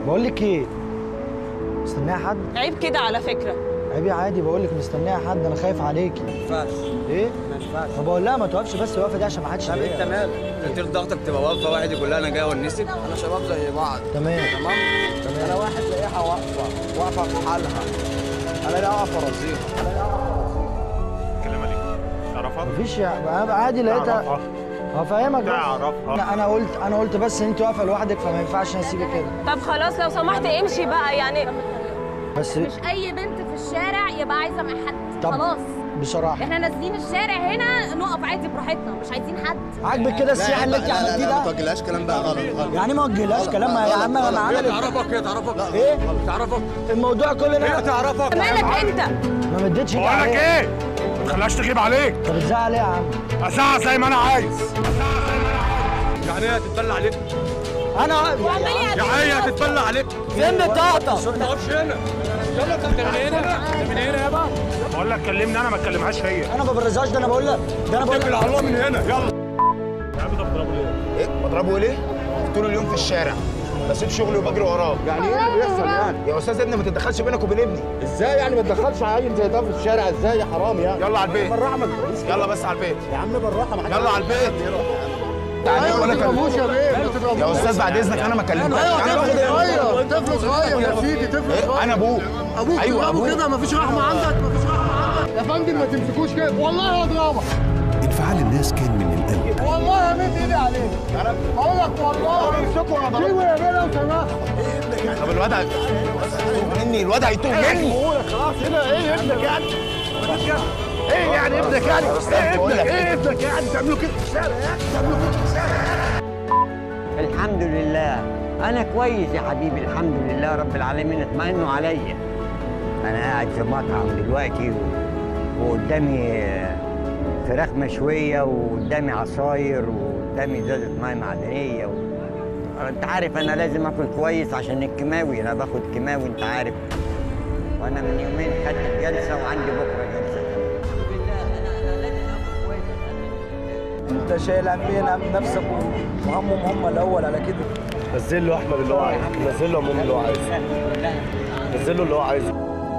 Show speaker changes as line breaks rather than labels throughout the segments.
بقول لك ايه مستنيه حد
عيب كده على فكره
عيب يا عادي بقول لك مستنيه حد انا خايف عليكي
ما ينفعش
ايه
ما ينفعش
طب بقول لها ما توقفش بس الوقفه دي عشان ما حدش
طب انت
يلاقيها.
مالك تطير ضغطك تبقى واقفه واحد يقول لها انا جاي ونسك انا شباب زي بعض
تمام
تمام انا واحد لاقيها واقفه واقفه في حالها انا لا واقفه رصيفه انا لا واقفه
كلمة ليك تعرفها؟
مفيش يا انا عادي لقيتها
تعرفها
هفهمك بس
تعرفها.
لا، انا قلت انا قلت بس ان انت واقفه لوحدك فما ينفعش انا اسيبك كده
طب خلاص لو سمحت امشي بقى يعني
بس
مش اي بنت في الشارع يبقى عايزه مع حد
طب.
خلاص
بصراحه
احنا نازلين الشارع هنا نقف عادي براحتنا مش عايزين حد
عاجبك كده السياحه اللي انت عملتيه
ما
ده
توجهلهاش كلام بقى غلط غلط
يعني ما وجهلهاش كلام يا عم انا عملت
تعرفك ايه تعرفك
ايه
تعرفك
الموضوع كله
ايه
انا
تعرفك
مالك انت
ما مديتش ايدي
بقول لك
عليها.
ايه؟ ما تخليهاش تغيب عليك
طب بتزعل ايه يا عم
ازعق زي ما انا عايز
يعني ايه هتتبلى عليك
انا
يا عيني هتتبلى عليك
فين بطاقتك
ما تقفش هنا يلا انت من هنا انت من هنا يابا
بقول لك كلمني انا ما تكلمهاش هي
انا ما برزاش ده انا بقول لك ده انا بقول
اتكل
لك
على الله من هنا يلا
يا عم ده بتضربه ليه؟
ايه بضربه ليه؟ طول اليوم في الشارع بسيب شغلي وبجري وراه
يعني ايه اللي بيحصل يعني
يا استاذ ابني ما تتدخلش بينك وبين ابني
ازاي يعني ما تدخلش عيل زي ده في الشارع ازاي يا حرام يعني
يلا على البيت
بالراحه ما
يلا بس على البيت
يا عم بالراحه ما
يلا على البيت تعالى
ايوه
بقول
ما
لك
تضربوش يا بيه
يا استاذ بعد اذنك انا ما كلمتكش انا باخد
ايوه طفل صغير يا سيدي طفل
إيه؟ انا ابوك
ابوك
ايوه
تضربه
ابوك
كده مفيش رحمه عندك مفيش رحمه عندك يا فندم ما تمسكوش كده والله هضربك
انفعال الناس كان من القلب
والله همد ايدي عليك انا بقول لك والله امسكوا وانا ضربك سيبه يا بيه لو سمحت
طب الواد هي- هيتوه مني الواد هيتوه مني
خلاص هنا ايه ابنك يعني ايه يعني ابنك يعني ايه
بقول
ابنك
لك
ايه ابنك يعني تعملوا كده في الشارع يعني تعملوا كده في الشارع
الحمد لله أنا كويس يا حبيبي الحمد لله رب العالمين اطمئنوا عليا أنا قاعد في مطعم دلوقتي و... وقدامي فراخ مشوية وقدامي عصاير وقدامي ازازة مية معدنية و... أنت عارف أنا لازم آكل كويس عشان الكيماوي أنا باخد كيماوي أنت عارف وأنا من يومين خدت جلسة وعندي بكرة جلسة كمان. الحمد لله أنا أنا لازم آكل كويس عشان
انت شايل همين هم نفسك وهمهم هم الاول على كده
نزل له احمد اللي هو عايزه نزل له عموم اللي هو عايزه نزل له اللي هو عايزه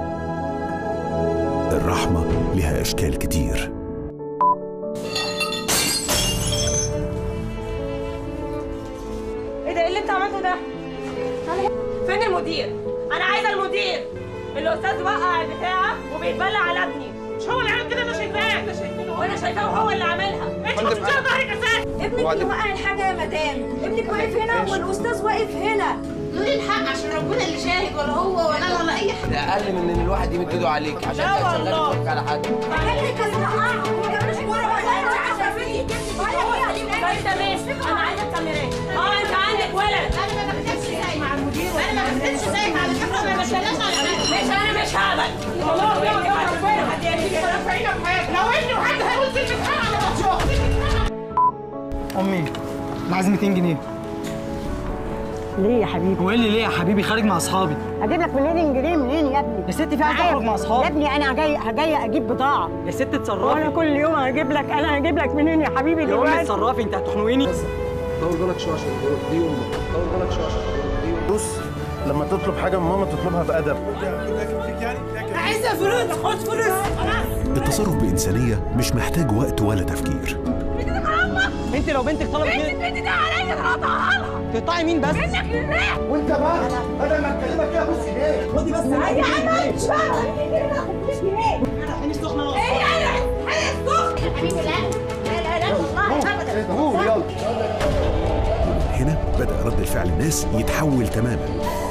الرحمة لها أشكال كتير
ايه ده ايه اللي انت عملته ده فين المدير انا عايزه المدير الاستاذ وقع البتاع وبيتبلى على ابني مش هو اللي عمل كده انا شايفاه وانا شايفاه وهو اللي عملها انت مش بتشوف ظهرك اساسا
ابنك اللي وقع الحاجة يا مدام ابنك واقف هنا والأستاذ واقف هنا
قولي الحق عشان ربنا اللي شاهد ولا هو ولا انا ولا اي حد
ده اقل من ان الواحد يمد ايده عليك عشان
لا
انت شغال
والله.
تفك على حد
ابنك اللي وقع هو جابلوش مرة ولا انت عارفة فيه
فانت ماشي انا عايزه الكاميرات اه انت عندك ولد
انا ما بكتبش زي مع المدير انا ما بكتبش زيك على فكره ما بشتغلش على حاجه
مش انا مش هقبل والله يا ربنا حد يعمل كده في عينك حاجه لو انه حد هيقول كلمه حق على ماتشات
امي انا عايز 200 جنيه
ليه يا حبيبي؟
هو ايه اللي ليه يا حبيبي خارج مع اصحابي
اجيب لك منين جنيه منين يا ابني؟
يا ستي في عايز
معايا.
اخرج مع
يا
اصحابي
ابني انا جاي جاي اجيب بضاعه
يا ست
وانا
اتصرفي
كل يوم هجيب لك انا هجيب لك منين يا حبيبي
يا امي
دلوقتي؟
اتصرفي انت هتخنقيني
طول بالك شويه عشان دي امك طول بالك شويه عشان دي امك بص لما تطلب حاجه من ماما تطلبها بادب
عايزة فلوس خد فلوس
التصرف بإنسانية مش محتاج وقت ولا تفكير
انت لو بنتك طلبت منك
البنت ده عليا تقطعها لها
تقطعي مين بس
منك لله
وانت بقى بدل ما اتكلمك كده بص ليه
خدي بس
يا عم مش فاهمة ايه
السخنه
يعني حاجة سخن يا حبيبي لا لا لا لا والله ابدا
قول يلا
هنا بدأ رد الفعل الناس يتحول تماما